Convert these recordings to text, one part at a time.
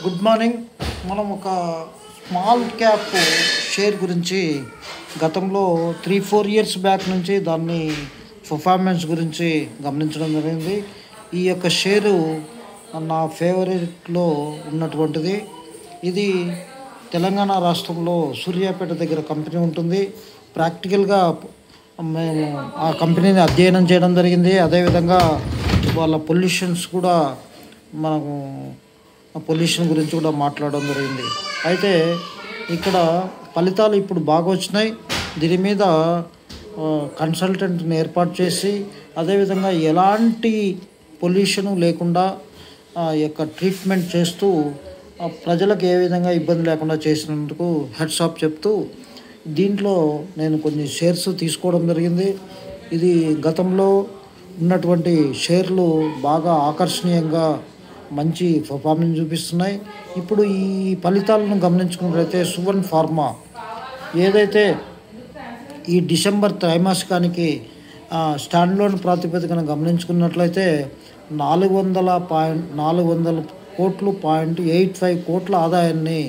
good morning మనం ఒక small cap share గురించి గతంలో త్రీ ఫోర్ ఇయర్స్ బ్యాక్ నుంచి దాన్ని పర్ఫార్మెన్స్ గురించి గమనించడం జరిగింది ఈ యొక్క షేరు నా ఫేవరెట్లో ఉన్నటువంటిది ఇది తెలంగాణ రాష్ట్రంలో సూర్యాపేట దగ్గర కంపెనీ ఉంటుంది ప్రాక్టికల్గా మేము ఆ కంపెనీని అధ్యయనం చేయడం జరిగింది అదేవిధంగా వాళ్ళ పొల్యూషన్స్ కూడా మనము పొల్యూషన్ గురించి కూడా మాట్లాడడం జరిగింది అయితే ఇక్కడ ఫలితాలు ఇప్పుడు బాగా వచ్చినాయి దీని మీద కన్సల్టెంట్ని ఏర్పాటు చేసి అదేవిధంగా ఎలాంటి పొల్యూషన్ లేకుండా ఆ యొక్క ట్రీట్మెంట్ చేస్తూ ఆ ప్రజలకు ఏ విధంగా ఇబ్బంది లేకుండా చేసినందుకు హెడ్స్ ఆఫ్ చెప్తూ దీంట్లో నేను కొన్ని షేర్స్ తీసుకోవడం జరిగింది ఇది గతంలో ఉన్నటువంటి షేర్లు బాగా ఆకర్షణీయంగా మంచి పర్ఫార్మెన్స్ చూపిస్తున్నాయి ఇప్పుడు ఈ ఫలితాలను గమనించుకున్నట్లయితే సువన్ ఫార్మా ఏదైతే ఈ డిసెంబర్ త్రైమాసికానికి స్టాండ్ లోన్ ప్రాతిపదికన గమనించుకున్నట్లయితే నాలుగు వందల పాయింట్ నాలుగు వందల కోట్లు పాయింట్ ఎయిట్ ఫైవ్ కోట్ల ఆదాయాన్ని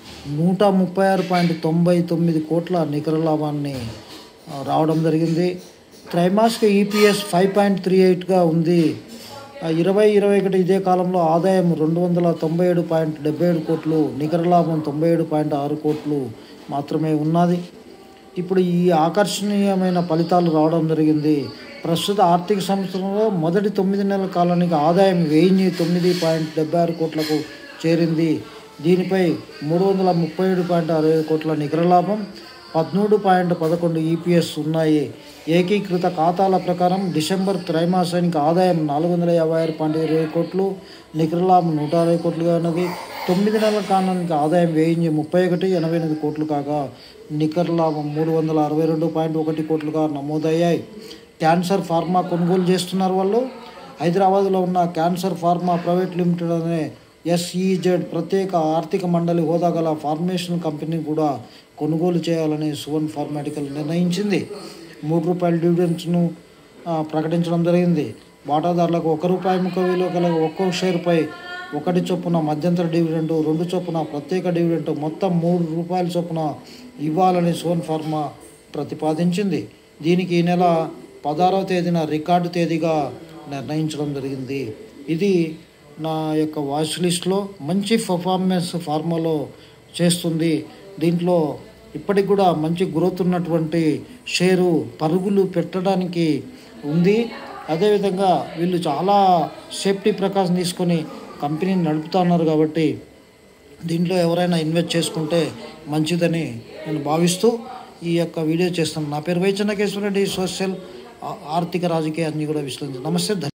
నూట ముప్పై ఆరు పాయింట్ తొంభై తొమ్మిది కోట్ల నికర లాభాన్ని ఆ, రావడం జరిగింది త్రైమాసిక ఈపీఎస్ ఫైవ్ పాయింట్ త్రీ ఎయిట్గా ఉంది ఆ, ఇరవై ఇరవై ఒకటి ఇదే కాలంలో ఆదాయం రెండు వందల తొంభై ఏడు పాయింట్ డెబ్బై ఏడు కోట్లు నికర లాభం తొంభై ఏడు పాయింట్ ఆరు కోట్లు మాత్రమే ఉన్నది ఇప్పుడు ఈ ఆకర్షణీయమైన ఫలితాలు రావడం జరిగింది ప్రస్తుత ఆర్థిక సంవత్సరంలో మొదటి తొమ్మిది నెలల కాలానికి ఆదాయం వెయ్యి తొమ్మిది పాయింట్ డెబ్బై ఆరు కోట్లకు చేరింది దీనిపై మూడు వందల ముప్పై ఏడు పాయింట్ అరవై ఐదు కోట్ల నికర లాభం పదమూడు పాయింట్ పదకొండు ఈపీఎస్ ఉన్నాయి ఏకీకృత ఖాతాల ప్రకారం డిసెంబర్ త్రైమాసానికి ఆదాయం నాలుగు వందల యాభై ఆరు పాయింట్ ఇరవై కోట్లు నికర లాభం నూట అరవై కోట్లుగా ఉన్నది తొమ్మిది నెలల కాలానికి ఆదాయం వేయించి ముప్పై ఒకటి ఎనభై ఎనిమిది కోట్లు కాగా నికర లాభం మూడు వందల అరవై రెండు పాయింట్ ఒకటి కోట్లుగా నమోదయ్యాయి క్యాన్సర్ ఫార్మా కొనుగోలు చేస్తున్నారు వాళ్ళు హైదరాబాద్లో ఉన్న క్యాన్సర్ ఫార్మా ప్రైవేట్ లిమిటెడ్ అనే ఎస్ఈజెడ్ ప్రత్యేక ఆర్థిక మండలి హోదా గల ఫార్మేషన్ కంపెనీ కూడా కొనుగోలు చేయాలని సువన్ ఫార్మాటికల్ నిర్ణయించింది మూడు రూపాయల డివిడెండ్స్ను ఆ, ప్రకటించడం జరిగింది వాటాదారులకు ఒక రూపాయి ముఖ విలువ గల ఒక్కో షేర్పై ఒకటి చొప్పున మధ్యంతర డివిడెంట్ రెండు చొప్పున ప్రత్యేక డివిడెంట్ మొత్తం మూడు రూపాయల చొప్పున ఇవ్వాలని సోన్ ఫార్మా ప్రతిపాదించింది దీనికి ఈ నెల పదహారవ తేదీన రికార్డు తేదీగా నిర్ణయించడం జరిగింది ఇది నా యొక్క వాచ్ లిస్ట్లో మంచి పర్ఫార్మెన్స్ ఫార్మాలో చేస్తుంది దీంట్లో ఇప్పటికి కూడా మంచి గ్రోత్ ఉన్నటువంటి షేరు పరుగులు పెట్టడానికి ఉంది అదేవిధంగా వీళ్ళు చాలా సేఫ్టీ ప్రకాశం తీసుకొని కంపెనీని నడుపుతా ఉన్నారు కాబట్టి దీంట్లో ఎవరైనా ఇన్వెస్ట్ చేసుకుంటే మంచిదని నేను భావిస్తూ ఈ యొక్క వీడియో చేస్తాను నా పేరు వైచన్నకేశ్వర రెడ్డి సోషల్ ఆ- ఆర్థిక రాజకీయ అన్ని కూడా విశ్లేషించాను నమస్తే ధన్య-